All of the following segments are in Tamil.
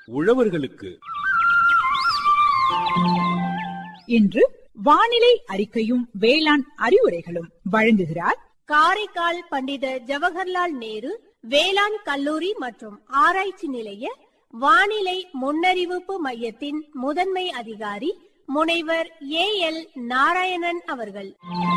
உழவர்களுக்கு இன்று வானிலை அறிக்கையும் வேளாண் அறிவுரைகளும் வழங்குகிறார் காரைக்கால் பண்டித ஜவஹர்லால் நேரு வேளாண் கல்லூரி மற்றும் ஆராய்ச்சி நிலைய வானிலை முன்னறிவிப்பு மையத்தின் முதன்மை அதிகாரி முனைவர் ஏ எல் நாராயணன் அவர்கள்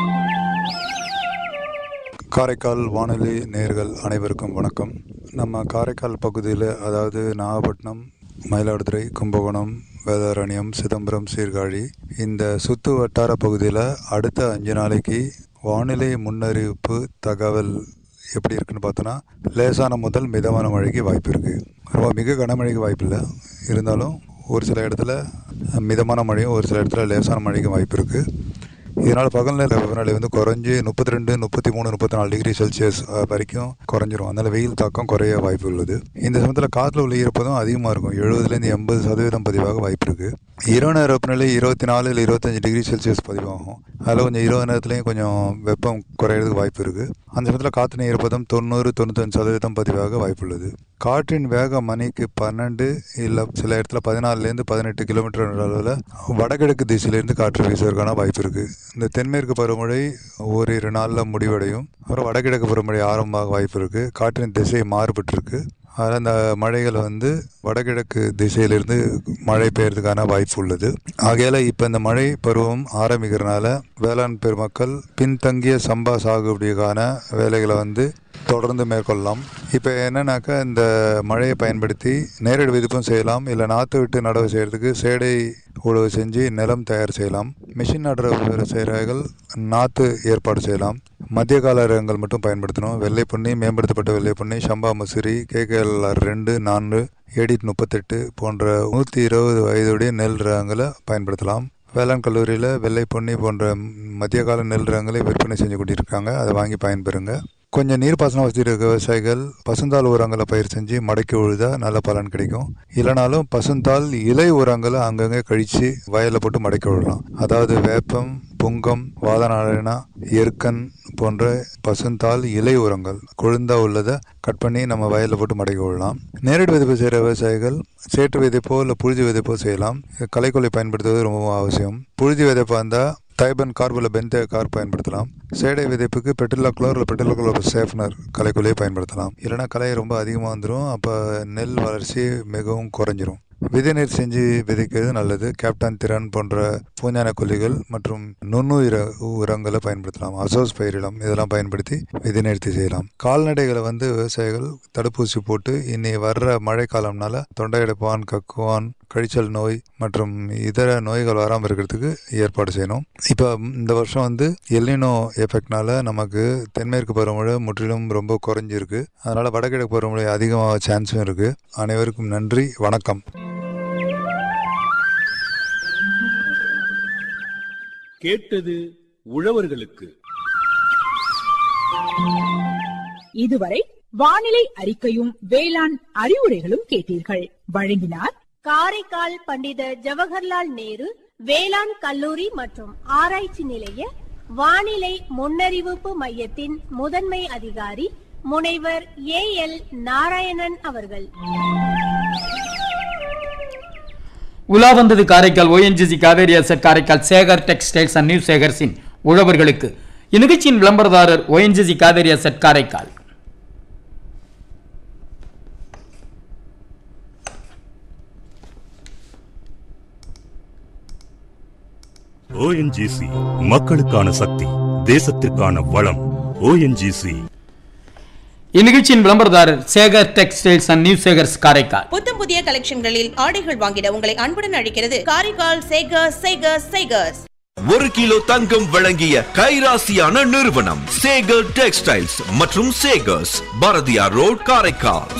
காரைக்கால் வானொலி நேர்கள் அனைவருக்கும் வணக்கம் நம்ம காரைக்கால் பகுதியில் அதாவது நாகப்பட்டினம் மயிலாடுதுறை கும்பகோணம் வேதாரண்யம் சிதம்பரம் சீர்காழி இந்த சுத்து வட்டார பகுதியில் அடுத்த அஞ்சு நாளைக்கு வானிலை முன்னறிவிப்பு தகவல் எப்படி இருக்குன்னு பார்த்தோன்னா லேசான முதல் மிதமான மழைக்கு வாய்ப்பு இருக்குது ரொம்ப மிக கனமழைக்கு வாய்ப்பு இல்லை இருந்தாலும் ஒரு சில இடத்துல மிதமான மழையும் ஒரு சில இடத்துல லேசான மழைக்கு வாய்ப்பு இருக்குது இதனால் பகல் நேர வெப்பநிலை வந்து குறைஞ்சி முப்பத்தி ரெண்டு முப்பத்தி மூணு முப்பத்தி நாலு டிகிரி செல்சியஸ் அஹ், வரைக்கும் குறைஞ்சிரும் அதனால் வெயில் தாக்கம் குறைய வாய்ப்பு உள்ளது இந்த சமயத்தில் காற்றுல உள்ள ஈரப்பதம் அதிகமாக இருக்கும் எழுபதுலேருந்து எண்பது சதவீதம் பதிவாக வாய்ப்பு இருக்குது இரவு நேர வெப்பநிலை இருபத்தி நாலு இல்லை இருபத்தஞ்சு டிகிரி செல்சியஸ் பதிவாகும் அதில் கொஞ்சம் இரவு நேரத்துலையும் கொஞ்சம் வெப்பம் குறையிறதுக்கு வாய்ப்பு இருக்குது அந்த சமயத்தில் காற்றின் ஈரப்பதம் தொண்ணூறு தொண்ணூத்தஞ்சு சதவீதம் பதிவாக வாய்ப்பு உள்ளது காற்றின் வேகம் மணிக்கு பன்னெண்டு இல்லை சில இடத்துல பதினாலுலேருந்து பதினெட்டு கிலோமீட்டர் அளவில் வடகிழக்கு திசையிலேருந்து காற்று வீசுவதற்கான வாய்ப்பு இருக்குது இந்த தென்மேற்கு பருவமழை ஓரிரு நாளில் முடிவடையும் அப்புறம் வடகிழக்கு பருவமழை ஆரம்பமாக வாய்ப்பு இருக்குது காற்றின் திசை மாறுபட்டிருக்கு அதில் அந்த மழைகள் வந்து வடகிழக்கு திசையிலிருந்து மழை பெய்யறதுக்கான வாய்ப்பு உள்ளது ஆகையால இப்போ இந்த மழை பருவம் ஆரம்பிக்கிறனால வேளாண் பெருமக்கள் பின்தங்கிய சம்பா சாகுபடிக்கான வேலைகளை வந்து தொடர்ந்து மேற்கொள்ளலாம் இப்போ என்னன்னாக்கா இந்த மழையை பயன்படுத்தி நேரடி விதிப்பும் செய்யலாம் இல்லை நாற்று விட்டு நடவு செய்கிறதுக்கு சேடை உழவு செஞ்சு நிலம் தயார் செய்யலாம் மிஷின் நடவு செய்கிறார்கள் நாற்று ஏற்பாடு செய்யலாம் மத்திய கால ரகங்கள் மட்டும் பயன்படுத்தணும் வெள்ளை புண்ணி மேம்படுத்தப்பட்ட வெள்ளை புண்ணி சம்பா மசூரி கேகேஎல்ஆர் ரெண்டு நான்கு எடிட் முப்பத்தெட்டு போன்ற நூற்றி இருபது வயதுடைய நெல் ரகங்களை பயன்படுத்தலாம் வேளாண் கல்லூரியில் வெள்ளை பொன்னி போன்ற மத்திய கால நெல் ரகங்களை விற்பனை செஞ்சு கொண்டிருக்காங்க அதை வாங்கி பயன்பெறுங்க கொஞ்சம் நீர்ப்பாசன வசதி இருக்க விவசாயிகள் பசுந்தாள் உரங்களை பயிர் செஞ்சு மடக்கி உழுதா நல்ல பலன் கிடைக்கும் இல்லைனாலும் பசுந்தாள் இலை உரங்களை அங்கங்கே கழித்து வயலில் போட்டு மடக்கி விடலாம் அதாவது வேப்பம் புங்கம் வாதநாராயணா எருக்கன் போன்ற பசுந்தாள் இலை உரங்கள் கொழுந்தா உள்ளதை கட் பண்ணி நம்ம வயலில் போட்டு மடக்கி விடலாம் நேரடி விதைப்பு செய்கிற விவசாயிகள் சேற்று விதைப்போ இல்லை புழுதி விதைப்போ செய்யலாம் களைக்கொல்லி பயன்படுத்துவது ரொம்ப அவசியம் புழுதி விதைப்பா இருந்தால் தைபன் கார்புல பென்தே கார் பயன்படுத்தலாம் சேடை விதைப்புக்கு பெட்ரோலா குளோர் இல்லை பெட்ரோலா குளோர் சேஃப்னர் களைக்கொல்லியை பயன்படுத்தலாம் இல்லைன்னா களை ரொம்ப அதிகமாக வந்துடும் அப்போ நெல் வளர்ச்சி மிகவும் குறைஞ்சிரும் விதைநீர் செஞ்சு விதைக்கிறது நல்லது கேப்டன் திறன் போன்ற பூஞ்சான கொல்லிகள் மற்றும் நுண்ணுயிர உரங்களை பயன்படுத்தலாம் அசோஸ் பயிரிடம் இதெல்லாம் பயன்படுத்தி விதைநீர்த்தி செய்யலாம் கால்நடைகளை வந்து விவசாயிகள் தடுப்பூசி போட்டு இனி வர்ற மழை காலம்னால தொண்டையடைப்பான் கக்குவான் கழிச்சல் நோய் மற்றும் இதர நோய்கள் வராமல் இருக்கிறதுக்கு ஏற்பாடு செய்யணும் இப்போ இந்த வருஷம் வந்து எல்லினோ எஃபெக்ட்னால நமக்கு தென்மேற்கு பருவமழை முற்றிலும் ரொம்ப குறைஞ்சிருக்கு அதனால வடகிழக்கு பருவமழை அதிகமாக சான்ஸும் இருக்கு அனைவருக்கும் நன்றி வணக்கம் கேட்டது உழவர்களுக்கு இதுவரை வானிலை அறிக்கையும் வேளாண் அறிவுரைகளும் கேட்டீர்கள் வழங்கினார் காரைக்கால் பண்டித ஜவஹர்லால் நேரு வேளாண் கல்லூரி மற்றும் ஆராய்ச்சி நிலைய வானிலை முன்னறிவிப்பு மையத்தின் முதன்மை அதிகாரி முனைவர் ஏ எல் நாராயணன் அவர்கள் உலா வந்தது Karaikal ONGC Cauvery asset Karaikal Sekar textiles and new சேகர்ஸின் உழவர்களுக்கு இந்நிகழ்ச்சியின் விளம்பரதாரர் ONGC Cauvery asset Karaikal ONGC மக்களுக்கான சக்தி தேசத்திற்கான வளம் ஓஎன்ஜிசி இந்நிகழ்ச்சியின் விளம்பரதாரர் Sekar textiles and new Sekars Karaikal புத்தம் புதிய கலெக்ஷன்களில் ஆடைகள் வாங்கிட உங்களை அன்புடன் அழைக்கிறது காரைக்கால் சேகர்ஸ் சேகர்ஸ் சேகர்ஸ் ஒரு கிலோ தங்கம் வழங்கிய கைராசியான நிறுவனம் சேகர் டெக்ஸ்டைல்ஸ் மற்றும் சேகர்ஸ் பாரதியார் ரோட் காரைக்கால்